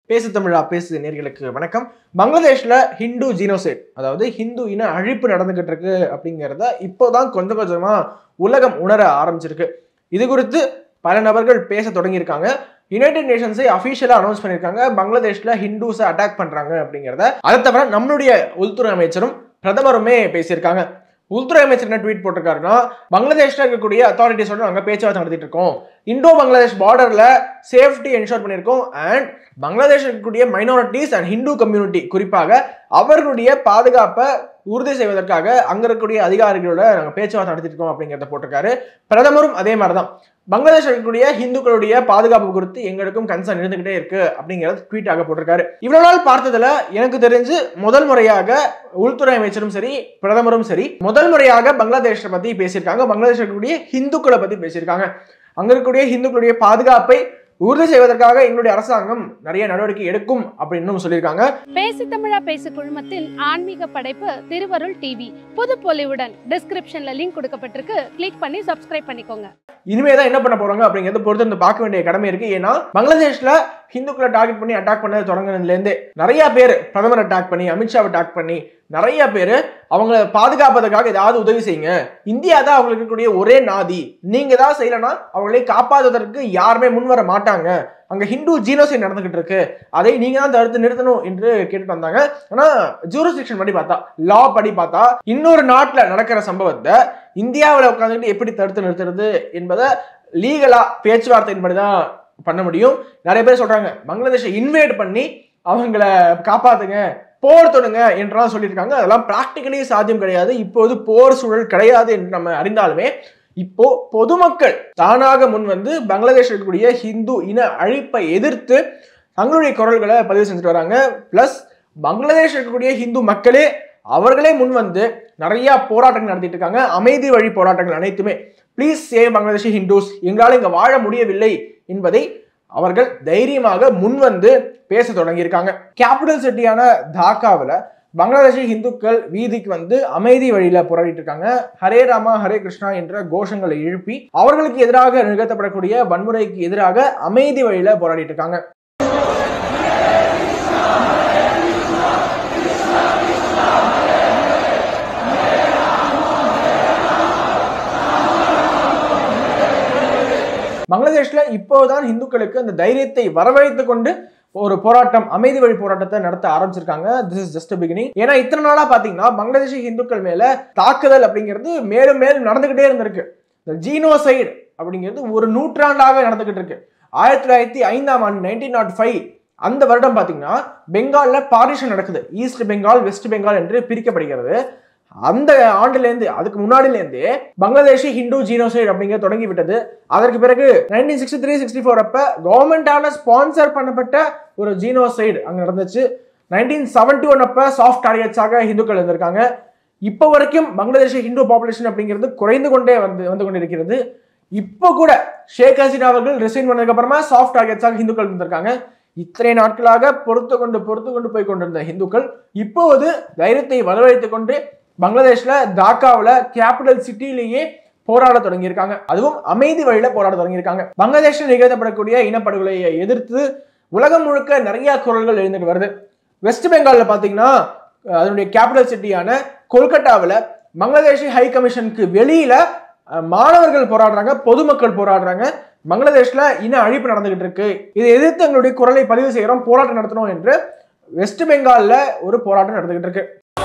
பேசு தமிழா பேசு நேர்களுக்கு வணக்கம் பங்களாதேஷ்ல ஹிந்து ஜீனோசைட் அதாவது ஹிந்து இன அழிப்பு நடந்துகிட்டு இருக்கு அப்படிங்கிறத இப்போதான் கொஞ்சம் கொஞ்சமா உலகம் உணர ஆரம்பிச்சிருக்கு இது குறித்து பல நபர்கள் பேச தொடங்கியிருக்காங்க யுனைடெட் நேஷன்ஸை அஃபீஷியலா அனௌன்ஸ் பண்ணியிருக்காங்க பங்களாதேஷ்ல ஹிந்துஸை அட்டாக் பண்றாங்க அப்படிங்கிறத அதை தவிர நம்மளுடைய உள்துறை அமைச்சரும் பிரதமருமே பேசியிருக்காங்க உள்துறை அமைச்சர் என்ன ட்வீட் போட்டிருக்காருன்னா பங்களாதேஷ்ல இருக்கக்கூடிய அத்தாரிட்டிஸோட நாங்கள் பேச்சுவார்த்தை நடத்திட்டு இருக்கோம் இண்டோ பங்களாதேஷ் பார்டர்ல சேஃப்டி என்ஷோர் பண்ணியிருக்கோம் அண்ட் பங்களாதேஷ் இருக்கக்கூடிய மைனாரிட்டிஸ் அண்ட் ஹிந்து கம்யூனிட்டி குறிப்பாக அவர்களுடைய பாதுகாப்பை உறுதி செய்வதற்காக அங்க இருக்கக்கூடிய அதிகாரிகளோட நாங்கள் பேச்சுவார்த்தை நடத்திட்டு இருக்கோம் அப்படிங்கிறத போட்டிருக்காரு பிரதமரும் அதே மாதிரி தான் பங்களாதேஷ் இருக்கக்கூடிய ஹிந்துக்களுடைய பாதுகாப்பு குறித்து எங்களுக்கும் கன்சர்ன் இருந்துகிட்டே இருக்கு அப்படிங்கறது ட்வீட்டாக போட்டிருக்காரு இவ்வளவு நாள் பார்த்ததுல எனக்கு தெரிஞ்சு முதல் முறையாக உள்துறை அமைச்சரும் சரி பிரதமரும் சரி முதல் முறையாக பங்களாதேஷை பத்தி பேசியிருக்காங்க பங்களாதேஷ் இருக்கக்கூடிய ஹிந்துக்களை பத்தி பேசியிருக்காங்க அங்க இருக்கக்கூடிய ஹிந்துக்களுடைய பாதுகாப்பை உறுதி செய்வதற்காக எங்களுடைய அரசாங்கம் நிறைய நடவடிக்கை எடுக்கும் அப்படின்னு சொல்லியிருக்காங்க பேசி தமிழா பேசு குழுமத்தின் ஆன்மீக படைப்பு திருவருள் டிவி புது பொலிவுடன் டிஸ்கிரிப்ஷன்ல லிங்க் கொடுக்கப்பட்டிருக்கு கிளிக் பண்ணி சப்ஸ்கிரைப் பண்ணிக்கோங்க இனிமே தான் என்ன பண்ண போறாங்க அப்படிங்கறத பொறுத்து வந்து பார்க்க வேண்டிய கடமை இருக்கு ஏன்னா பங்களாதேஷ்ல ஹிந்துக்களை டார்கெட் பண்ணி அட்டாக் பண்ண தொடங்குனதுல இருந்தே நிறைய பேர் பிரதமர் அட்டாக் பண்ணி அமித்ஷாவை அட்டாக் பண்ணி நிறைய பேர் அவங்கள பாதுகாப்பதற்காக ஏதாவது உதவி செய்யுங்க இந்தியா தான் அவங்களுக்கு இருக்கக்கூடிய ஒரே நாதி நீங்க தான் செய்யலனா அவங்களை காப்பாற்றுவதற்கு யாருமே முன் வர மாட்டாங்க அங்க ஹிந்து ஜீனோசைட் நடந்துகிட்டு இருக்கு அதை நீங்க தான் தடுத்து நிறுத்தணும் என்று கேட்டுட்டு வந்தாங்க ஆனா ஜூரிஸ்டிக்ஷன் படி பார்த்தா லா படி பார்த்தா இன்னொரு நாட்டுல நடக்கிற சம்பவத்தை இந்தியாவில் உட்காந்துக்கிட்டு எப்படி தடுத்து நிறுத்துறது என்பதை லீகலா பேச்சுவார்த்தையின்படி தான் பண்ண முடியும் நிறைய பேர் சொல்றாங்க பங்களாதேஷை இன்வைட் பண்ணி அவங்கள காப்பாத்துங்க போர் தொடுங்க என்றெல்லாம் சொல்லியிருக்காங்க அதெல்லாம் பிராக்டிக்கலி சாத்தியம் கிடையாது இப்போது போர் சூழல் கிடையாது என்று நம்ம அறிந்தாலுமே இப்போ பொதுமக்கள் தானாக முன் வந்து பங்களாதேஷ் இருக்கக்கூடிய ஹிந்து இன அழிப்பை எதிர்த்து தங்களுடைய குரல்களை பதிவு செஞ்சுட்டு வராங்க பிளஸ் பங்களாதேஷ் இருக்கக்கூடிய ஹிந்து மக்களே அவர்களே முன் வந்து நிறைய போராட்டங்கள் நடத்திட்டு இருக்காங்க அமைதி வழி போராட்டங்கள் அனைத்துமே ப்ளீஸ் சேவ் பங்களாதேஷி ஹிந்துஸ் எங்களால் இங்க வாழ முடியவில்லை என்பதை அவர்கள் தைரியமாக முன் வந்து பேச தொடங்கியிருக்காங்க கேபிட்டல் சிட்டியான டாக்காவில் பங்களாதேஷி இந்துக்கள் வீதிக்கு வந்து அமைதி வழியில போராடிட்டு இருக்காங்க ஹரே ராமா ஹரே கிருஷ்ணா என்ற கோஷங்களை எழுப்பி அவர்களுக்கு எதிராக நிகழ்த்தப்படக்கூடிய வன்முறைக்கு எதிராக அமைதி வழியில போராடிட்டு இருக்காங்க பங்களாதேஷ்ல இப்போதான் இந்துக்களுக்கு அந்த தைரியத்தை வரவழைத்து கொண்டு ஒரு போராட்டம் அமைதி வழி போராட்டத்தை நடத்த ஆரம்பிச்சிருக்காங்க திஸ் இஸ் ஜஸ்ட் பிகினிங் ஏன்னா இத்தனை நாளா பாத்தீங்கன்னா பங்களாதேஷி இந்துக்கள் மேல தாக்குதல் அப்படிங்கிறது மேலும் மேலும் நடந்துகிட்டே இருந்திருக்கு இந்த ஜீனோசைடு அப்படிங்கிறது ஒரு நூற்றாண்டாக நடந்துகிட்டு இருக்கு ஆயிரத்தி தொள்ளாயிரத்தி ஐந்தாம் ஆண்டு நைன்டீன் நாட் ஃபைவ் அந்த வருடம் பாத்தீங்கன்னா பெங்கால்ல பார்ட்டிஷன் நடக்குது ஈஸ்ட் பெங்கால் வெஸ்ட் பெங்கால் என்று பிரிக்கப்படுகிறது அந்த ஆண்டுலேருந்து அதுக்கு முன்னாடிலேருந்து பங்களாதேஷி ஹிந்து ஜீனோசைட் அப்படிங்கிற தொடங்கி விட்டது அதற்கு பிறகு nineteen sixty three sixty four அப்ப கவர்மெண்டால ஸ்பான்சர் பண்ணப்பட்ட ஒரு ஜீனோசைடு அங்க நடந்துச்சு நைன்டீன் செவன்டி ஒன் அப்ப சாஃப்ட் டார்கெட்ஸாக ஹிந்துக்கள் இருந்திருக்காங்க இப்போ வரைக்கும் பங்களாதேஷி ஹிந்து பாப்புலேஷன் அப்படிங்கிறது குறைந்து கொண்டே வந்து வந்து கொண்டிருக்கிறது இப்போ கூட ஷேக் ஹசீனா அவர்கள் ரிசைன் பண்ணதுக்கு அப்புறமா சாஃப்ட் டார்கெட்ஸாக ஹிந்துக்கள் இருந்திருக்காங்க இத்தனை நாட்களாக பொறுத்து கொண்டு பொறுத்து கொண்டு போய் கொண்டிருந்த ஹிந்துக்கள் இப்போது தைரியத்தை வரவழைத்துக் கொண்டு பங்களாதேஷ்ல டாக்காவில் கேபிட்டல் சிட்டிலேயே போராட தொடங்கியிருக்காங்க அதுவும் அமைதி வழியில போராட தொடங்கியிருக்காங்க பங்களாதேஷில் நிகழ்த்தப்படக்கூடிய இனப்படுகொலையை எதிர்த்து உலகம் முழுக்க நிறைய குரல்கள் எழுந்துட்டு வருது வெஸ்ட் பெங்கால்ல பாத்தீங்கன்னா அதனுடைய கேபிட்டல் சிட்டியான கொல்கட்டாவில் பங்களாதேஷி ஹை கமிஷனுக்கு வெளியில அஹ், மாணவர்கள் போராடுறாங்க பொதுமக்கள் போராடுறாங்க பங்களாதேஷ்ல இன அழிப்பு நடந்துகிட்டு இருக்கு இதை எதிர்த்து எங்களுடைய குரலை பதிவு செய்கிறோம் போராட்டம் நடத்தணும் என்று வெஸ்ட் பெங்கால்ல ஒரு போராட்டம் நடந்துகிட்டு இருக்கு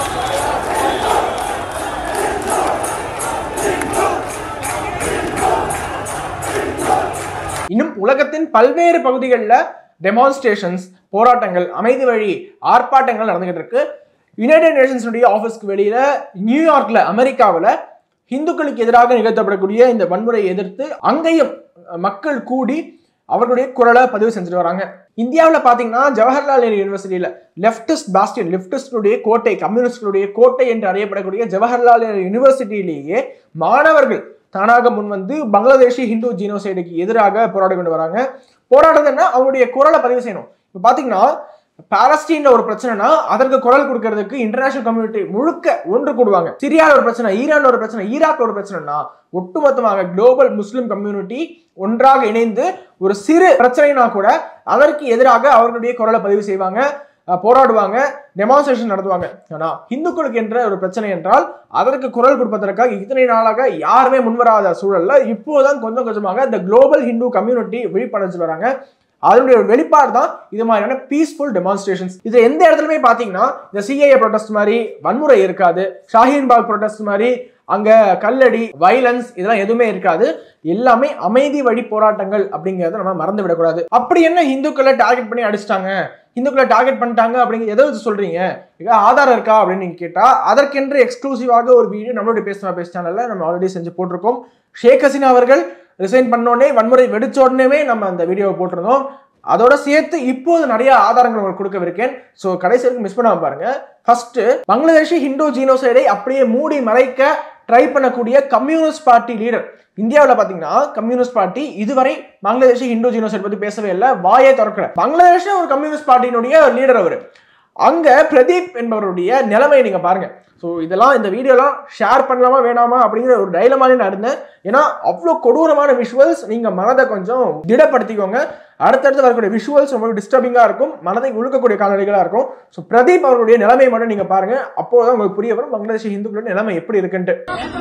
இன்னும் உலகத்தின் பல்வேறு பகுதிகளில் டெமான்ஸ்ட்ரேஷன்ஸ் போராட்டங்கள் அமைதி வழி ஆர்ப்பாட்டங்கள் நடந்துகிட்டு இருக்கு யுனைடெட் நேஷன்ஸுடைய ஆஃபீஸ்க்கு வெளியில நியூயார்க்ல அமெரிக்காவில் இந்துக்களுக்கு எதிராக நிகழ்த்தப்படக்கூடிய இந்த வன்முறையை எதிர்த்து அங்கேயும் மக்கள் கூடி அவர்களுடைய குரலை பதிவு செஞ்சுட்டு வராங்க இந்தியாவில் பார்த்தீங்கன்னா ஜவஹர்லால் நேரு யூனிவர்சிட்டியில் லெப்டிஸ்ட் பாஸ்டியன் லெப்டிஸ்டுடைய கோட்டை கம்யூனிஸ்டுடைய கோட்டை என்று அறியப்படக்கூடிய ஜவஹர்லால் நேரு யூனிவர்சிட்டியிலேயே மாணவர்கள் தானாக முன் வந்து பங்களாதேஷி ஹிந்து ஜீனோசைடுக்கு எதிராக போராடி கொண்டு வராங்க போராடுறதுன்னா அவங்களுடைய குரலை பதிவு செய்யணும் இப்போ பார்த்தீங்கன்னா பாலஸ்தீன்ல ஒரு பிரச்சனைனா அதற்கு குரல் கொடுக்கறதுக்கு இன்டர்நேஷனல் கம்யூனிட்டி முழுக்க ஒன்று கூடுவாங்க சிரியால ஒரு பிரச்சனை ஈரான்ல ஒரு பிரச்சனை ஈராக்ல ஒரு பிரச்சனைனா ஒட்டுமொத்தமாக குளோபல் முஸ்லிம் கம்யூனிட்டி ஒன்றாக இணைந்து ஒரு சிறு பிரச்சனைனா கூட அதற்கு எதிராக அவர்களுடைய குரலை பதிவு செய்வாங்க அஹ் போராடுவாங்க டெமான்ஸ்ட்ரேஷன் நடத்துவாங்க ஆனா இந்துக்களுக்கு என்ற ஒரு பிரச்சனை என்றால் அதற்கு குரல் கொடுப்பதற்காக இத்தனை நாளாக யாருமே முன்வராத சூழல்ல இப்போதான் கொஞ்சம் கொஞ்சமாக இந்த குளோபல் ஹிந்து கம்யூனிட்டி விழிப்படைஞ்சு வராங்க அதனுடைய ஒரு வெளிப்பாடு தான் இது மாதிரியான பீஸ்ஃபுல் டெமான்ஸ்ட்ரேஷன்ஸ் இது எந்த இடத்துலயுமே பாத்தீங்கன்னா இந்த சிஐஏ ப்ரொடெஸ்ட் மாதிரி வன்முறை இருக்காது ஷாஹீன் பாக் ப்ரொடெஸ்ட் மாதிரி அங்க கல்லடி வைலன்ஸ் இதெல்லாம் எதுவுமே இருக்காது எல்லாமே அமைதி வழி போராட்டங்கள் அப்படிங்கறத நம்ம மறந்து விடக்கூடாது அப்படி என்ன இந்துக்களை டார்கெட் பண்ணி அடிச்சிட்டாங்க இந்துக்களை டார்கெட் பண்ணிட்டாங்க அப்படிங்கிற எதை வச்சு சொல்றீங்க இங்க ஆதாரம் இருக்கா அப்படின்னு நீங்க கேட்டா அதற்கென்று எக்ஸ்க்ளூசிவாக ஒரு வீடியோ நம்மளுடைய பேசுனா பேச சேனல்ல நம்ம ஆல்ரெடி செஞ்சு போட்டிருக்கோம் ஷேக் ஹசீனா அவர்கள் ரிசைன் பண்ணோடனே வன்முறை வெடிச்ச உடனே நம்ம அந்த வீடியோவை போட்டிருந்தோம் அதோட சேர்த்து இப்போது நிறைய ஆதாரங்கள் உங்களுக்கு கொடுக்கவிருக்கேன் ஸோ கடைசி வரைக்கும் மிஸ் பண்ணாம பாருங்க ஃபர்ஸ்ட் பங்களாதேஷி ஹிந்து ஜீனோசைடை அப்படியே மூடி மறைக்க ட்ரை பண்ணக்கூடிய கம்யூனிஸ்ட் பார்ட்டி லீடர் இந்தியாவில் பார்த்தீங்கன்னா கம்யூனிஸ்ட் பார்ட்டி இதுவரை பங்களாதேஷி ஹிந்து ஜீனோசைட் பத்தி பேசவே இல்லை வாயே திறக்கல பங்களாதேஷ் ஒரு கம்யூனிஸ்ட் பார்ட்டியினுடைய லீடர் அவர் அங்க பிரதீப் என்பவருடைய நிலைமையை நீங்க பாருங்க ஸோ இதெல்லாம் இந்த வீடியோலாம் ஷேர் பண்ணலாமா வேணாமா அப்படிங்கிற ஒரு டைலமாலே நான் இருந்தேன் ஏன்னா அவ்வளோ கொடூரமான விஷுவல்ஸ் நீங்க மனதை கொஞ்சம் திடப்படுத்திக்கோங்க அடுத்தடுத்து வரக்கூடிய விஷுவல்ஸ் ரொம்ப டிஸ்டர்பிங்காக இருக்கும் மனதை உழுக்கக்கூடிய காணொலிகளாக இருக்கும் ஸோ பிரதீப் அவருடைய நிலைமையை மட்டும் நீங்க பாருங்க அப்போதான் உங்களுக்கு புரிய வரும் பங்களாதேஷ் இந்துக்களோட நிலைமை எப்படி இருக்குன்ட்டு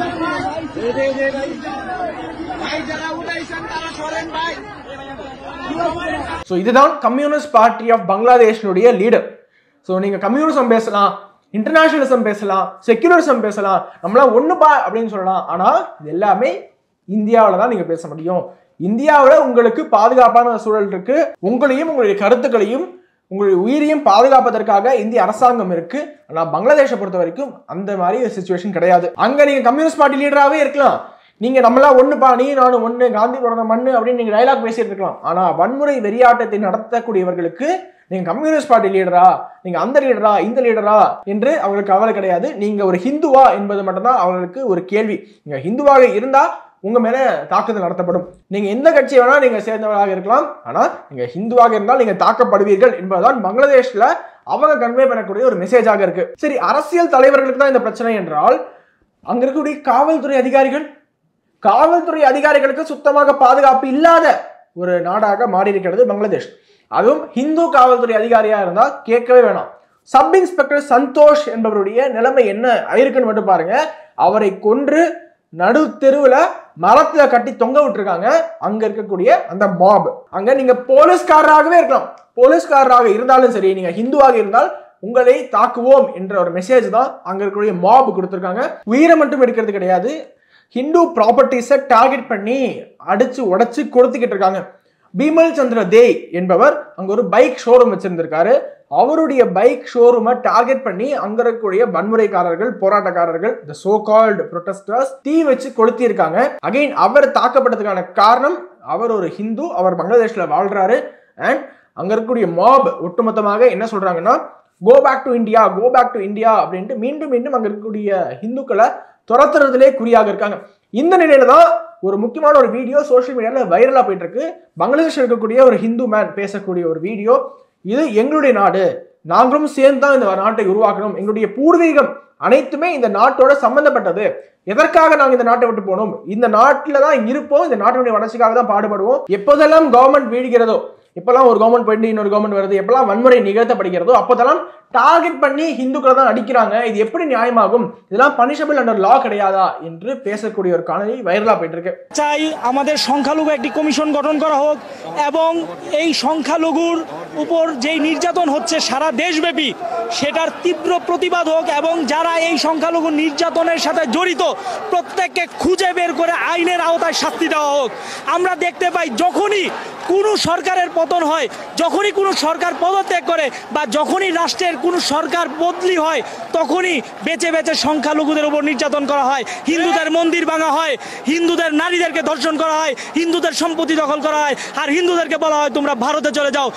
ஸோ இதுதான் கம்யூனிஸ்ட் பார்ட்டி ஆஃப் பங்களாதேஷனுடைய லீடர் ஸோ நீங்க கம்யூனிசம் பேசலாம் இன்டர்நேஷனலிசம் பேசலாம் செக்யூலரிசம் பேசலாம் நம்மளாம் ஒண்ணுப்பா அப்படின்னு சொல்லலாம் ஆனா இது எல்லாமே இந்தியாவில் தான் நீங்க பேச முடியும் இந்தியாவில் உங்களுக்கு பாதுகாப்பான சூழல் இருக்கு உங்களையும் உங்களுடைய கருத்துக்களையும் உங்களுடைய உயிரையும் பாதுகாப்பதற்காக இந்திய அரசாங்கம் இருக்கு ஆனா பங்களாதேஷை பொறுத்த வரைக்கும் அந்த மாதிரி ஒரு சுச்சுவேஷன் கிடையாது அங்க நீங்க கம்யூனிஸ்ட் பார்ட்டி லீடராகவே இருக்கலாம் நீங்க நம்மளா ஒண்ணுப்பா நீ நானும் ஒண்ணு காந்தி பிறந்த மண்ணு அப்படின்னு நீங்க டைலாக் பேசிட்டு இருக்கலாம் ஆனா வன்முறை வெறியாட்டத்தை நடத்தக்கூடியவர்களுக்கு நீங்க கம்யூனிஸ்ட் பார்ட்டி லீடரா நீங்க அந்த லீடரா இந்த லீடரா என்று அவங்களுக்கு கவலை கிடையாது நீங்க ஒரு ஹிந்துவா என்பது மட்டும்தான் அவங்களுக்கு ஒரு கேள்வி நீங்க ஹிந்துவாக இருந்தா உங்க மேல தாக்குதல் நடத்தப்படும் நீங்க எந்த கட்சி வேணா நீங்க சேர்ந்தவராக இருக்கலாம் ஆனா நீங்க ஹிந்துவாக இருந்தால் நீங்க தாக்கப்படுவீர்கள் என்பதுதான் பங்களாதேஷ்ல அவங்க கன்வே பண்ணக்கூடிய ஒரு மெசேஜாக இருக்கு சரி அரசியல் தலைவர்களுக்கு தான் இந்த பிரச்சனை என்றால் அங்க இருக்கக்கூடிய காவல்துறை அதிகாரிகள் காவல்துறை அதிகாரிகளுக்கு சுத்தமாக பாதுகாப்பு இல்லாத ஒரு நாடாக மாறி இருக்கிறது பங்களாதேஷ் அதுவும் ஹிந்து காவல்துறை அதிகாரியா இருந்தா கேட்கவே வேணாம் சப் இன்ஸ்பெக்டர் சந்தோஷ் என்பவருடைய நிலைமை என்ன ஆயிருக்குன்னு மட்டும் பாருங்க அவரை கொன்று நடு தெருவுல மரத்துல கட்டி தொங்க விட்டுருக்காங்க அங்க இருக்கக்கூடிய அந்த மாப் அங்க நீங்க போலீஸ்காரராகவே இருக்கலாம் போலீஸ்காரராக இருந்தாலும் சரி நீங்க ஹிந்துவாக இருந்தால் உங்களை தாக்குவோம் என்ற ஒரு மெசேஜ் தான் அங்க இருக்கக்கூடிய மாப் கொடுத்துருக்காங்க உயிரை மட்டும் எடுக்கிறது கிடையாது ஹிந்து ப்ராப்பர்ட்டிஸை டார்கெட் பண்ணி அடிச்சு உடைச்சு கொடுத்துக்கிட்டு இருக்காங்க பீமல் சந்திர தே என்பவர் அங்க ஒரு பைக் ஷோரூம் வச்சிருந்திருக்காரு அவருடைய பைக் ஷோரூமை டார்கெட் பண்ணி அங்க இருக்கக்கூடிய வன்முறைக்காரர்கள் போராட்டக்காரர்கள் இந்த சோ கால்டு ப்ரொட்டஸ்டர்ஸ் தீ வச்சு கொளுத்தியிருக்காங்க அகைன் அவர் தாக்கப்பட்டதுக்கான காரணம் அவர் ஒரு ஹிந்து அவர் பங்களாதேஷ்ல வாழ்றாரு அண்ட் அங்க இருக்கக்கூடிய மாப் ஒட்டுமொத்தமாக என்ன சொல்றாங்கன்னா go back to India go back to India அப்படின்ட்டு மீண்டும் மீண்டும் அங்க இருக்கக்கூடிய ஹிந்துக்களை துரத்துறதுலே குறியாக இருக்காங்க இந்த நிலையில தான் ஒரு முக்கியமான ஒரு வீடியோ சோஷியல் மீடியாவில் வைரலாக போயிட்டு இருக்கு பங்களாதேஷ் இருக்கக்கூடிய ஒரு ஹிந்து மேன் பேசக்கூடிய ஒரு வீடியோ இது எங்களுடைய நாடு நாங்களும் சேர்ந்து தான் இந்த நாட்டை உருவாக்கணும் எங்களுடைய பூர்வீகம் அனைத்துமே இந்த நாட்டோட சம்பந்தப்பட்டது எதற்காக நாங்கள் இந்த நாட்டை விட்டு போனோம் இந்த நாட்டில் தான் இருப்போம் இந்த நாட்டினுடைய வளர்ச்சிக்காக தான் பாடுபடுவோம் எப்போதெல்லாம் கவர்மெண்ட் வீழ்கிறதோ எப்பெல்லாம் ஒரு கவர்மெண்ட் போயிட்டு இன்னொரு கவர்மெண்ட் வருது எப்பெல்லாம் வன்முறை நிகழ்த்தப்படுகிறதோ அப்போதெல்லாம் டார்கெட் பண்ணி ஹிந்துக்களை தான் அடிக்கிறாங்க இது எப்படி நியாயமாகும் இதெல்லாம் பனிஷபிள் அண்டர் லா கிடையாதா என்று பேசக்கூடிய ஒரு காணொலி வைரலா போயிட்டு இருக்கு চাই আমাদের সংখ্যালঘু একটি কমিশন গঠন করা হোক এবং এই সংখ্যালঘুর উপর যেই নির্যাতন হচ্ছে সারা দেশব্যাপী সেটার তীব্র প্রতিবাদ হোক এবং যারা এই সংখ্যালঘু নির্যাতনের সাথে জড়িত প্রত্যেককে খুঁজে বের করে আইনের আওতায় শাস্তি দেওয়া হোক আমরা দেখতে পাই যখনই কোনো সরকারের পতন হয় যখনই কোনো সরকার পদত্যাগ করে বা যখনই রাষ্ট্রের কোনো সরকার বদলি হয় তখনই বেঁচে বেঁচে সংখ্যালঘুদের উপর নির্যাতন করা হয় হিন্দুদের মন্দির ভাঙা হয় হিন্দুদের নারীদেরকে ধর্ষণ করা হয় হিন্দুদের সম্পত্তি দখল করা হয় আর হিন্দুদেরকে বলা হয় তোমরা ভারতে চলে যাও কেন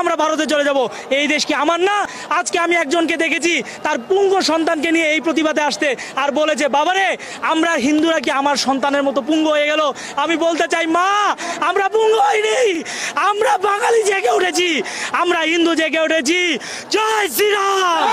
আমরা ভারতে চলে যাব এই দেশ কি আমার না আজকে আমি একজনকে দেখেছি তার পুঙ্গ সন্তানকে নিয়ে এই প্রতিবাদে আসতে আর বলেছে বাবারে আমরা হিন্দুরা কি আমার সন্তানের মতো পুঙ্গ হয়ে গেল আমি বলতে চাই মা আমরা পুঙ্গ হইনি আমরা বাঙালি জেগে উঠেছি আমরা হিন্দু জেগে উঠেছি জয় শ্রীরাম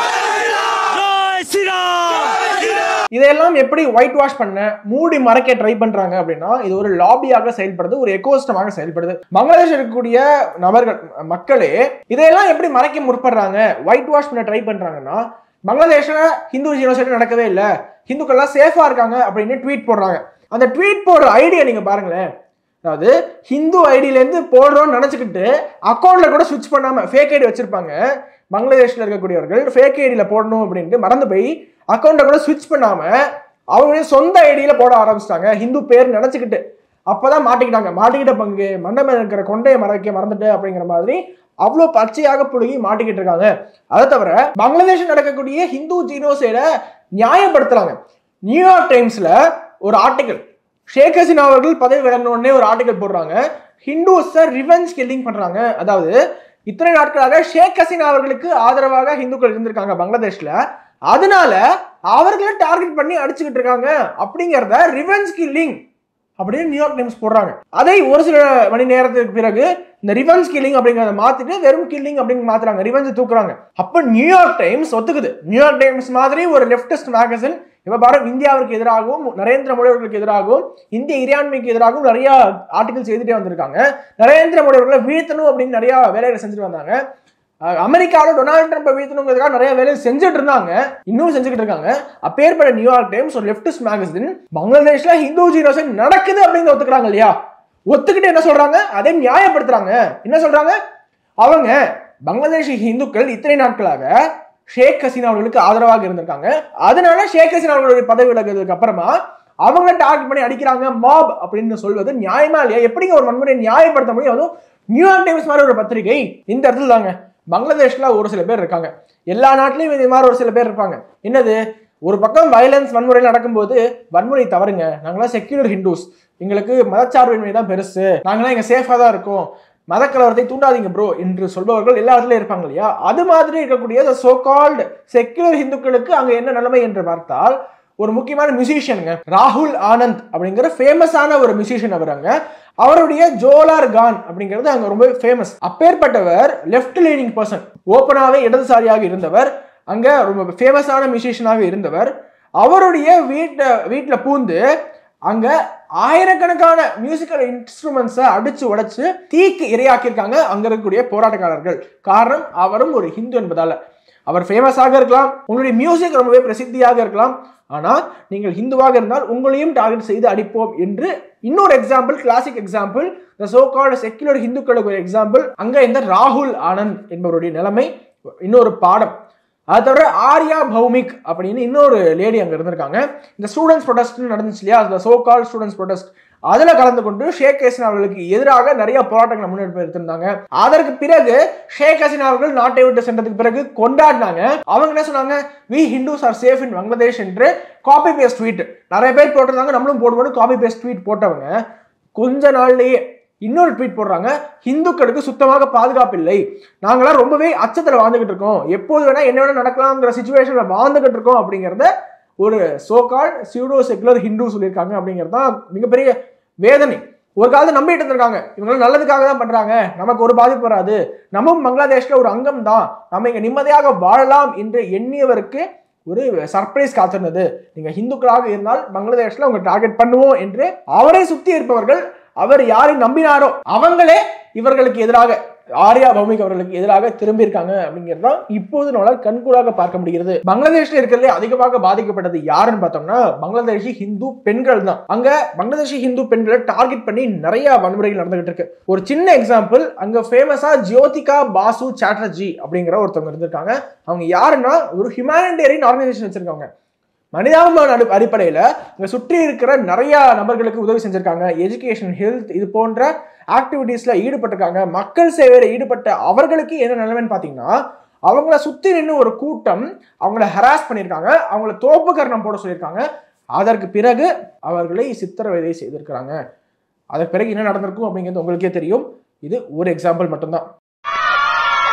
জয় শ্রীরাম இதையெல்லாம் எப்படி ஒயிட் வாஷ் பண்ண மூடி மறைக்க ட்ரை பண்றாங்க அப்படின்னா இது ஒரு லாபியாக செயல்படுது ஒரு எக்கோசிஸ்டமாக செயல்படுது பங்களாதேஷ் இருக்கக்கூடிய நபர்கள் மக்களே இதையெல்லாம் எப்படி மறைக்க முற்படுறாங்க ஒயிட் வாஷ் பண்ண ட்ரை பண்றாங்கன்னா பங்களாதேஷ்ல ஹிந்து ஜீனோசைடு நடக்கவே இல்லை ஹிந்துக்கள்லாம் சேஃபா இருக்காங்க அப்படின்னு ட்வீட் போடுறாங்க அந்த ட்வீட் போடுற ஐடியா நீங்க பாருங்களேன் அதாவது ஹிந்து ஐடியிலேருந்து போடுறோம்னு நினச்சிக்கிட்டு அக்கௌண்ட்டில் கூட ஸ்விட்ச் பண்ணாமல் ஃபேக் ஐடி வச்சுருப்பாங்க பங்களாதேஷில் இருக்கக்கூடியவர்கள் ஃபேக் ஐடியில் போடணும் அப்படின்ட்டு மறந்து போய் அக்கௌண்ட்டை கூட ஸ்விட்ச் பண்ணாமல் அவங்களுடைய சொந்த ஐடியில் போட ஆரம்பிச்சிட்டாங்க ஹிந்து பேர் நினச்சிக்கிட்டு அப்பதான் மாட்டிக்கிட்டாங்க மாட்டிக்கிட்ட பங்கு மண்டபம் இருக்கிற கொண்டையை மறைக்க மறந்துட்டு அப்படிங்கிற மாதிரி அவ்வளோ பச்சையாக புழுகி மாட்டிக்கிட்டு இருக்காங்க அதை தவிர பங்களாதேஷ் நடக்கக்கூடிய ஹிந்து ஜீனோசைடை நியாயப்படுத்துறாங்க நியூயார்க் டைம்ஸ்ல ஒரு ஆர்டிக்கல் ஷேக் ஹசீனா அவர்கள் பதவி விலகின உடனே ஒரு ஆர்டிக்கல் போடுறாங்க ஹிந்துஸை ரிவெஞ்ச் கில்லிங் பண்றாங்க அதாவது இத்தனை நாட்களாக ஷேக் ஹசீனா அவர்களுக்கு ஆதரவாக ஹிந்துக்கள் இருந்திருக்காங்க பங்களாதேஷ்ல அதனால அவர்களை டார்கெட் பண்ணி அடிச்சுக்கிட்டு இருக்காங்க அப்படிங்கிறத ரிவெஞ்ச் கில்லிங் அப்படின்னு நியூயார்க் டைம்ஸ் போடுறாங்க அதை ஒரு சில மணி நேரத்துக்கு பிறகு இந்த ரிவெஞ்ச் கில்லிங் அப்படிங்கிறத மாத்திட்டு வெறும் கில்லிங் அப்படின்னு மாத்துறாங்க ரிவெஞ்ச் தூக்குறாங்க அப்ப நியூயார்க் டைம்ஸ் ஒத்துக்குது நியூயார்க் டைம்ஸ் மாதிரி ஒரு லெப்டிஸ்ட் மேகசின் இப்ப பாருங்க இந்தியாவிற்கு எதிராகவும் நரேந்திர மோடி அவர்களுக்கு எதிராகவும் இந்திய இறையாண்மைக்கு எதிராகவும் நிறைய ஆர்டிகல்ஸ் எழுதிட்டே வந்திருக்காங்க நரேந்திர மோடி அவர்களை வீழ்த்தணும் அப்படின்னு நிறைய வேலைகளை செஞ்சுட்டு வந்தாங்க அஹ் அமெரிக்காவில் டொனால்டு ட்ரம்ப்பை வீழ்த்தணுங்கிறதுக்காக நிறைய வேலை செஞ்சுட்டு இருந்தாங்க இன்னும் செஞ்சுக்கிட்டு இருக்காங்க அப்பேற்பட்ட நியூயார்க் டைம்ஸ் ஒரு லெப்டிஸ்ட் மேகசின் பங்களாதேஷ்ல ஹிந்து ஜீனோசைட் நடக்குது அப்படின்னு ஒத்துக்கிறாங்க இல்லையா ஒத்துக்கிட்டு என்ன சொல்றாங்க அதை நியாயப்படுத்துறாங்க என்ன சொல்றாங்க அவங்க பங்களாதேஷி இந்துக்கள் இத்தனை நாட்களாக ஷேக் ஹசீனா அவர்களுக்கு ஆதரவாக இருந்திருக்காங்க அதனால ஷேக் ஹசீனா அவர்களுடைய பதவி விலகுறதுக்கு அப்புறமா அவங்கள டார்கெட் பண்ணி அடிக்கிறாங்க மாப் அப்படின்னு சொல்வது நியாயமா இல்லையா எப்படிங்க ஒரு வன்முறையை நியாயப்படுத்த முடியும் அதுவும் நியூயார்க் டைம்ஸ் மாதிரி ஒரு பத்திரிகை இந்த இடத்துல தாங்க பங்களாதேஷ்ல ஒரு சில பேர் இருக்காங்க எல்லா நாட்டிலையும் இது மாதிரி ஒரு சில பேர் இருப்பாங்க என்னது ஒரு பக்கம் வயலன்ஸ் வன்முறை நடக்கும்போது வன்முறை தவறுங்க நாங்களாம் செக்யூலர் ஹிந்துஸ் எங்களுக்கு மதச்சார்பின்மை தான் பெருசு நாங்களாம் இங்க சேஃபா தான் இருக்கோம் மதக்கலவரத்தை தூண்டாதீங்க ப்ரோ என்று சொல்பவர்கள் எல்லா இடத்துலயும் இருப்பாங்க இல்லையா அது மாதிரி இருக்கக்கூடிய சோ கால்டு செக்யூலர் ஹிந்துக்களுக்கு அங்க என்ன நிலைமை என்று பார்த்தால் ஒரு முக்கியமான மியூசிஷியனுங்க ராகுல் ஆனந்த் அப்படிங்கிற ஃபேமஸான ஒரு மியூசிஷியன் அவர் அங்க அவருடைய ஜோலார் கான் அப்படிங்கிறது அங்க ரொம்ப ஃபேமஸ் அப்பேற்பட்டவர் லெஃப்ட் லீனிங் பர்சன் ஓப்பனாவே இடதுசாரியாக இருந்தவர் அங்க ரொம்ப ஃபேமஸான மியூசிஷியனாக இருந்தவர் அவருடைய வீட்டை வீட்டில் பூந்து அங்க ஆயிரக்கணக்கான மியூசிக்கல் இன்ஸ்ட்ருமெண்ட்ஸை அடிச்சு உடைச்சு தீக்கு இரையாக்கியிருக்காங்க அங்க இருக்கக்கூடிய போராட்டக்காரர்கள் காரணம் அவரும் ஒரு ஹிந்து என்பதால அவர் ஃபேமஸாக இருக்கலாம் உங்களுடைய மியூசிக் ரொம்பவே பிரசித்தியாக இருக்கலாம் ஆனால் நீங்கள் ஹிந்துவாக இருந்தால் உங்களையும் டார்கெட் செய்து அடிப்போம் என்று இன்னொரு example classic example the so called secular ஹிந்துக்களுக்கு ஒரு எக்ஸாம்பிள் அங்கே இந்த ராகுல் ஆனந்த் என்பவருடைய நிலைமை இன்னொரு பாடம் அது தவிர ஆர்யா பௌமிக் அப்படின்னு இன்னொரு லேடி அங்கே இருந்திருக்காங்க இந்த ஸ்டூடெண்ட்ஸ் ப்ரொடெஸ்ட் நடந்துச்சு இல்லையா அந்த சோ கால் ஸ்டூடெண்ட்ஸ் ப்ரொடெஸ்ட் அதில் கலந்து கொண்டு ஷேக் ஹசீனா அவர்களுக்கு எதிராக நிறைய போராட்டங்களை முன்னெடுப்பு எடுத்திருந்தாங்க அதற்கு பிறகு ஷேக் ஹசீனா அவர்கள் நாட்டை விட்டு சென்றதுக்கு பிறகு கொண்டாடினாங்க அவங்க என்ன சொன்னாங்க we Hindus are safe in Bangladesh என்று காப்பி பேஸ்ட் ட்வீட் நிறைய பேர் போட்டிருந்தாங்க நம்மளும் போடுவோம் காப்பி பேஸ்ட் ட்வீட் போட்டவங்க கொஞ்ச நாள்லயே இன்னொரு ட்வீட் போடுறாங்க ஹிந்துக்களுக்கு சுத்தமாக பாதுகாப்பு இல்லை நாங்களாம் ரொம்பவே அச்சத்தில் வாழ்ந்துகிட்டு இருக்கோம் எப்போது வேணா என்ன வேணா நடக்கலாம்ங்கிற சுச்சுவேஷன்ல வாழ்ந்துகிட்டு இருக்கோம் அப்படிங்கிறத ஒரு சோகால் சியூடோ செக்குலர் ஹிந்து சொல்லியிருக்காங்க அப்படிங்கிறது தான் மிகப்பெரிய வேதனை ஒரு காலத்தை நம்பிட்டு இருந்திருக்காங்க இவங்க நல்லதுக்காக தான் பண்றாங்க நமக்கு ஒரு பாதிப்பு வராது நம்மும் பங்களாதேஷ்ல ஒரு அங்கம் தான் நம்ம இங்க நிம்மதியாக வாழலாம் என்று எண்ணியவருக்கு ஒரு சர்ப்ரைஸ் காத்திருந்தது நீங்க ஹிந்துக்களாக இருந்தால் பங்களாதேஷ்ல உங்க டார்கெட் பண்ணுவோம் என்று அவரை சுத்தி இருப்பவர்கள் அவர் யாரை நம்பினாரோ அவங்களே இவர்களுக்கு எதிராக ஆர்யா பௌமிக் அவர்களுக்கு எதிராக திரும்பி இருக்காங்க அப்படிங்கிறது தான் இப்போது நம்மளால் கண்கூடாக பார்க்க முடிகிறது பங்களாதேஷ்ல இருக்கிறதுலே அதிகமாக பாதிக்கப்பட்டது யாருன்னு பார்த்தோம்னா பங்களாதேஷி ஹிந்து பெண்கள் தான் அங்க பங்களாதேஷி ஹிந்து பெண்களை டார்கெட் பண்ணி நிறைய வன்முறைகள் நடந்துகிட்டு இருக்கு ஒரு சின்ன எக்ஸாம்பிள் அங்க ஃபேமஸா ஜோதிகா பாசு சாட்டர்ஜி அப்படிங்கிற ஒருத்தவங்க இருந்திருக்காங்க அவங்க யாருன்னா ஒரு ஹியூமானிட்டேரியன் ஆர்கனைசேஷன் வச்சிருக்காங்க மனிதாபிமான அடி அடிப்படையில் இங்கே சுற்றி இருக்கிற நிறைய நபர்களுக்கு உதவி செஞ்சிருக்காங்க எஜுகேஷன் ஹெல்த் இது போன்ற ஆக்டிவிட்டீஸில் ஈடுபட்டிருக்காங்க மக்கள் சேவையில் ஈடுபட்ட அவர்களுக்கு என்ன நிலைமைன்னு பார்த்தீங்கன்னா அவங்கள சுற்றி நின்று ஒரு கூட்டம் அவங்கள ஹராஸ் பண்ணியிருக்காங்க அவங்கள தோப்பு கரணம் போட சொல்லியிருக்காங்க அதற்கு பிறகு அவர்களை சித்திரவதை செய்திருக்கிறாங்க அதற்கு பிறகு என்ன நடந்திருக்கும் அப்படிங்கிறது உங்களுக்கே தெரியும் இது ஒரு எக்ஸாம்பிள் மட்டும்தான்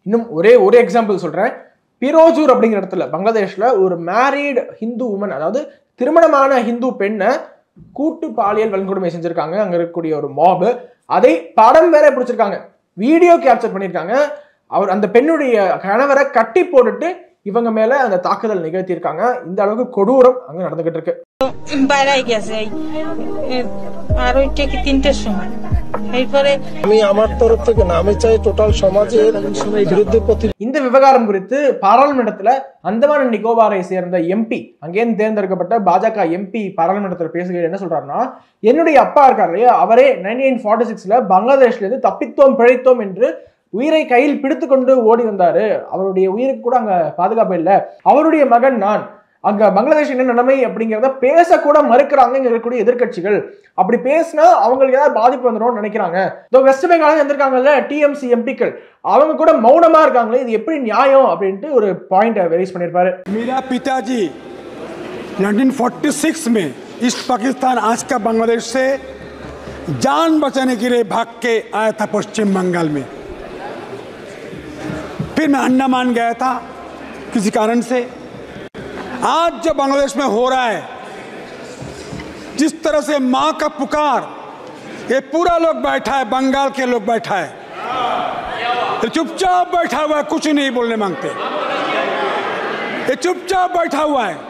இன்னும் ஒரே ஒரு எக்ஸாம்பிள் சொல்றேன் பிரோஜூர் அப்படிங்கிற இடத்துல பங்களாதேஷ்ல ஒரு மேரீடு ஹிந்து உமன் அதாவது திருமணமான ஹிந்து பெண்ணை கூட்டு பாலியல் வன்கொடுமை செஞ்சிருக்காங்க அங்க இருக்கக்கூடிய ஒரு மாப் அதை படம் வேற பிடிச்சிருக்காங்க வீடியோ கேப்சர் பண்ணியிருக்காங்க அவர் அந்த பெண்ணுடைய கணவரை கட்டி போட்டுட்டு இவங்க மேல அந்த தாக்குதல் நிகழ்த்தியிருக்காங்க இந்த அளவுக்கு கொடூரம் அங்க நடந்துகிட்டு இருக்கு বাইরে গেছে এই এ, আর ওইটা কি তিনটের সময় এরপরে আমি আমার তরফ থেকে না আমি চাই টোটাল সমাজের বিরুদ্ধে প্রতি இந்த விவகாரம் குறித்து பாராளுமன்றத்துல அந்தமான் அண்ட் நிக்கோபாரை சேர்ந்த எம்பி அங்கேருந்து தேர்ந்தெடுக்கப்பட்ட பாஜக எம்பி பாராளுமன்றத்தில் பேசுகையில் என்ன சொல்றாருன்னா என்னுடைய அப்பா இருக்கார் இல்லையா அவரே நைன்டீன் ஃபார்ட்டி சிக்ஸ்ல பங்களாதேஷ்ல இருந்து தப்பித்தோம் பிழைத்தோம் என்று உயிரை கையில் பிடித்து கொண்டு ஓடி வந்தாரு அவருடைய உயிருக்கு கூட அங்க பாதுகாப்பு இல்லை அவருடைய மகன் நான் அங்க பங்களாதேஷ் என்ன நிலைமை அப்படிங்கிறத பேசக்கூட மறுக்கிறாங்க இங்க இருக்கக்கூடிய எதிர்க்கட்சிகள் அப்படி பேசினா அவங்களுக்கு ஏதாவது பாதிப்பு வந்துடும் நினைக்கிறாங்க இதோ வெஸ்ட் பெங்கால இருந்திருக்காங்கல்ல டிஎம்சி எம்பிக்கள் அவங்க கூட மௌனமா இருக்காங்களே இது எப்படி நியாயம் அப்படின்ட்டு ஒரு பாயிண்ட் ரைஸ் பண்ணியிருப்பாரு मेरा पिताजी 1946 में ईस्ट पाकिस्तान आज का बांग्लादेश से जान बचाने के लिए भाग के आया था पश्चिम बंगाल में फिर मैं अंडमान गया था किसी कारण से आज जो बांग्लादेश में हो रहा है जिस तरह से माँ का पुकार ये पूरा लोग बैठा है बंगाल के लोग बैठा है ये चुपचाप बैठा हुआ है कुछ नहीं बोलने मांगते ये चुपचाप बैठा हुआ है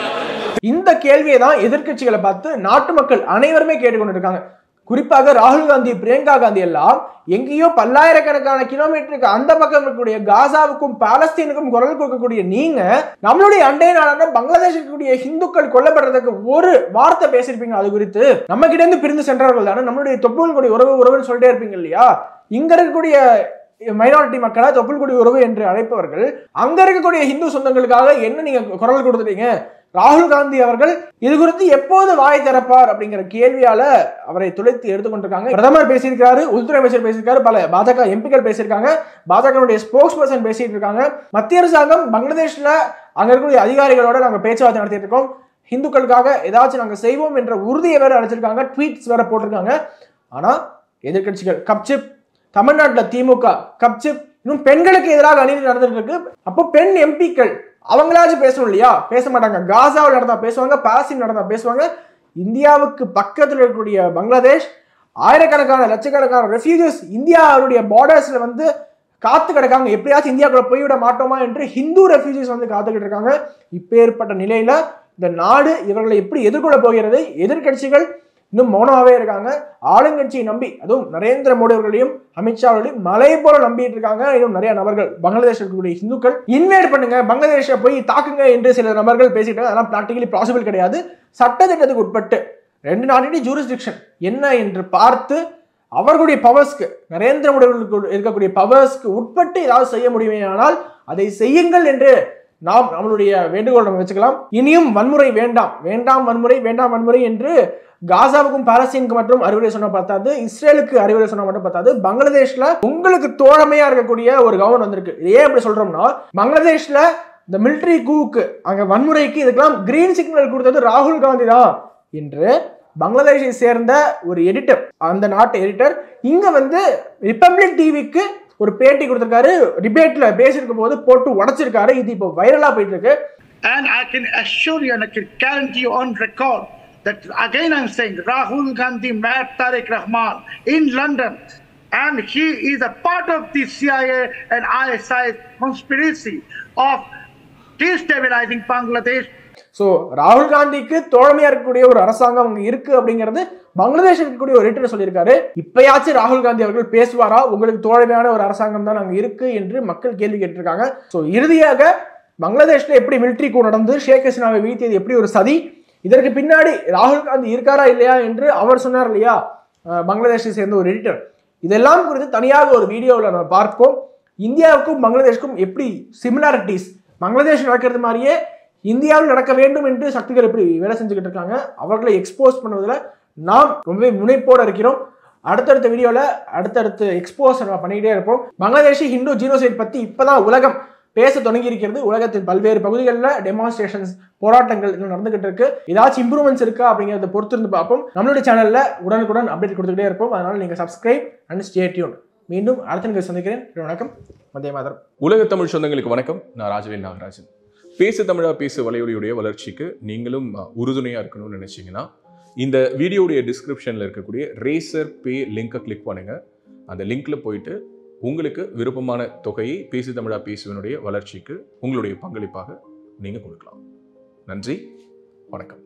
இந்த கேள்வியை தான் எதிர்க்கட்சிகளை பார்த்து நாட்டு மக்கள் அனைவருமே கேட்டுக்கொண்டு இருக்காங்க குறிப்பாக ராகுல் காந்தி பிரியங்கா காந்தி எல்லாம் எங்கேயோ பல்லாயிரக்கணக்கான கிலோமீட்டருக்கு அந்த பக்கம் இருக்கக்கூடிய காசாவுக்கும் பாலஸ்தீனுக்கும் குரல் கொடுக்கக்கூடிய நீங்க நம்மளுடைய அண்டை நாடான பங்களாதேஷ் இருக்கக்கூடிய இந்துக்கள் கொல்லப்படுறதுக்கு ஒரு வார்த்தை பேசியிருப்பீங்க அது குறித்து நம்ம கிட்ட இருந்து பிரிந்து சென்றவர்கள் தானே நம்மளுடைய தொப்புள்கொடி உறவு உறவுன்னு சொல்லிட்டே இருப்பீங்க இல்லையா இங்க இருக்கக்கூடிய மைனாரிட்டி மக்களை தொப்புள்கொடி உறவு என்று அழைப்பவர்கள் அங்க இருக்கக்கூடிய இந்து சொந்தங்களுக்காக என்ன நீங்க குரல் கொடுத்துட்டீங்க ராகுல் காந்தி அவர்கள் இது குறித்து எப்போது வாய் திறப்பார் அப்படிங்கிற கேள்வியால அவரை துளைத்து எடுத்துக்கொண்டிருக்காங்க பிரதமர் பேசியிருக்காரு உள்துறை அமைச்சர் பேசியிருக்காரு பல பாஜக எம்பிக்கள் பேசியிருக்காங்க பாஜகவுடைய ஸ்போக்ஸ் பர்சன் பேசிட்டு இருக்காங்க மத்திய அரசாங்கம் பங்களாதேஷ்ல அங்க இருக்கக்கூடிய அதிகாரிகளோட நாங்க பேச்சுவார்த்தை நடத்திட்டு இருக்கோம் இந்துக்களுக்காக ஏதாச்சும் நாங்க செய்வோம் என்ற உறுதியை வேற அழைச்சிருக்காங்க ட்வீட்ஸ் வேற போட்டிருக்காங்க ஆனா எதிர்க்கட்சிகள் கப்சிப் தமிழ்நாட்டுல திமுக கப்சிப் இன்னும் பெண்களுக்கு எதிராக அநீதி நடந்துட்டு இருக்கு அப்போ பெண் எம்பிக்கள் அவங்களாச்சும் பேசணும் இல்லையா பேச மாட்டாங்க காசாவில் நடந்தா பேசுவாங்க பாசின் நடந்தா பேசுவாங்க இந்தியாவுக்கு பக்கத்தில் இருக்கக்கூடிய பங்களாதேஷ் ஆயிரக்கணக்கான லட்சக்கணக்கான ரெஃப்யூஜஸ் இந்தியாவுடைய பார்டர்ஸ்ல வந்து காத்து கிடக்காங்க எப்படியாச்சும் இந்தியாவுக்குள்ள போய்விட மாட்டோமா என்று ஹிந்து ரெஃப்யூஜிஸ் வந்து காத்துக்கிட்டு இருக்காங்க இப்பேற்பட்ட நிலையில இந்த நாடு இவர்களை எப்படி எதிர்கொள்ள போகிறது எதிர்க்கட்சிகள் இன்னும் மௌனமாவே இருக்காங்க ஆளுங்கட்சியை நம்பி அதுவும் நரேந்திர மோடி அவர்களையும் அமித்ஷா அவர்களையும் மலை போல நம்பிட்டு இருக்காங்க இன்னும் நிறைய நபர்கள் பங்களாதேஷ் இருக்கக்கூடிய இந்துக்கள் இன்வேட் பண்ணுங்க பங்களாதேஷை போய் தாக்குங்க என்று சில நபர்கள் பேசிட்டு அதெல்லாம் ப்ராக்டிகலி பாசிபிள் கிடையாது சட்டத்திட்டத்துக்கு உட்பட்டு ரெண்டு நாட்டினுடைய ஜூரிஸ்டிக்ஷன் என்ன என்று பார்த்து அவர்களுடைய பவர்ஸ்க்கு நரேந்திர மோடி அவர்களுக்கு இருக்கக்கூடிய பவர்ஸ்க்கு உட்பட்டு ஏதாவது செய்ய முடியுமே ஆனால் அதை செய்யுங்கள் என்று நாம் நம்மளுடைய வேண்டுகோள் நம்ம வச்சுக்கலாம் இனியும் வன்முறை வேண்டாம் வேண்டாம் வன்முறை வேண்டாம் வன்முறை என்று காசாவுக்கும் பாலஸ்தீனுக்கு மட்டும் அறிவுரை சொன்ன பார்த்தாது இஸ்ரேலுக்கு அறிவுரை சொன்ன மட்டும் பார்த்தாது பங்களாதேஷ்ல உங்களுக்கு தோழமையா இருக்கக்கூடிய ஒரு கவர்மெண்ட் வந்திருக்கு இது ஏன் அப்படி சொல்றோம்னா பங்களாதேஷ்ல இந்த மிலிட்டரி கூவுக்கு அங்க வன்முறைக்கு இதுக்கெல்லாம் கிரீன் சிக்னல் கொடுத்தது ராகுல் காந்தி தான் என்று பங்களாதேஷை சேர்ந்த ஒரு எடிட்டர் அந்த நாட்டு எடிட்டர் இங்க வந்து ரிப்பப்ளிக் டிவிக்கு ஒரு பேட்டி கொடுத்திருக்காரு டிபேட்ல பேசியிருக்கும் போது போட்டு உடைச்சிருக்காரு இது இப்போ வைரலா போயிட்டு இருக்கு And I can assure you and I can guarantee you on record that again I'm saying Rahul Gandhi met Tariq Rahman in London and he is a part of the CIA and ISI conspiracy of destabilizing Bangladesh so ராகுல் காந்திக்கு தோழமையா இருக்கக்கூடிய ஒரு அரசாங்கம் அங்க இருக்கு அப்படிங்கிறது பங்களாதேஷ் இருக்கக்கூடிய ஒரு எடிட்டர் சொல்லியிருக்காரு இப்பயாச்சும் ராகுல் காந்தி அவர்கள் பேசுவாரா உங்களுக்கு தோழமையான ஒரு அரசாங்கம் தான் அங்க இருக்கு என்று மக்கள் கேள்வி கேட்டிருக்காங்க ஸோ இறுதியாக பங்களாதேஷ்ல எப்படி மிலிட்ரி கூ நடந்து ஷேக் ஹசீனாவை வீழ்த்தியது எப்படி ஒரு சதி இதற்கு பின்னாடி ராகுல் காந்தி இருக்காரா இல்லையா என்று அவர் சொன்னார் இல்லையா அஹ், பங்களாதேஷை சேர்ந்த ஒரு எடிட்டர் இதெல்லாம் குறித்து தனியாக ஒரு வீடியோவில் நம்ம பார்ப்போம் இந்தியாவுக்கும் பங்களாதேஷ்க்கும் எப்படி சிமிலாரிட்டிஸ் பங்களாதேஷ் நடக்கிறது மாதிரியே இந்தியாவில் நடக்க வேண்டும் என்று சக்திகள் எப்படி வேலை செஞ்சுக்கிட்டு இருக்காங்க அவர்களை எக்ஸ்போஸ் பண்ணுவதில் நாம் ரொம்பவே முனைப்போடு இருக்கிறோம் அடுத்தடுத்த வீடியோவில் அடுத்தடுத்த எக்ஸ்போஸ் நம்ம பண்ணிக்கிட்டே இருப்போம் பங்களாதேஷி ஹிந்து ஜீனோசைட் பற்றி இப்போதான் உலகம் பேச தொடங்கி இருக்கிறது உலகத்தின் பல்வேறு பகுதிகளில் டெமான்ஸ்ட்ரேஷன்ஸ் போராட்டங்கள் இன்னும் நடந்துகிட்டு இருக்கு ஏதாச்சும் இம்ப்ரூவ்மெண்ட்ஸ் இருக்கா அப்படிங்கிறத பொறுத்திருந்து பார்ப்போம் நம்மளுடைய சேனலில் உடனுக்குடன் அப்டேட் கொடுத்துக்கிட்டே இருப்போம் அதனால நீங்கள் சப்ஸ்கிரைப் அண்ட் ஸ்டே டியூன் மீண்டும் அடுத்த நிகழ்ச்சி சந்திக்கிறேன் வணக்கம் மதிய மாதம் உலக தமிழ் சொந்தங்களுக்கு வணக்கம் நான் ராஜவேல் நாகராஜன் பேசு தமிழா பேசு வலையொலியுடைய வளர்ச்சிக்கு நீங்களும் அஹ், உறுதுணையா இருக்கணும்னு நினைச்சீங்கன்னா இந்த வீடியோடைய டிஸ்கிரிப்ஷனில் இருக்கக்கூடிய ரேசர் பே லிங்கை கிளிக் பண்ணுங்க அந்த லிங்க்ல போயிட்டு உங்களுக்கு விருப்பமான தொகையை பேசு தமிழா பேசுவனுடைய வளர்ச்சிக்கு உங்களுடைய பங்களிப்பாக நீங்கள் கொடுக்கலாம் நன்றி வணக்கம்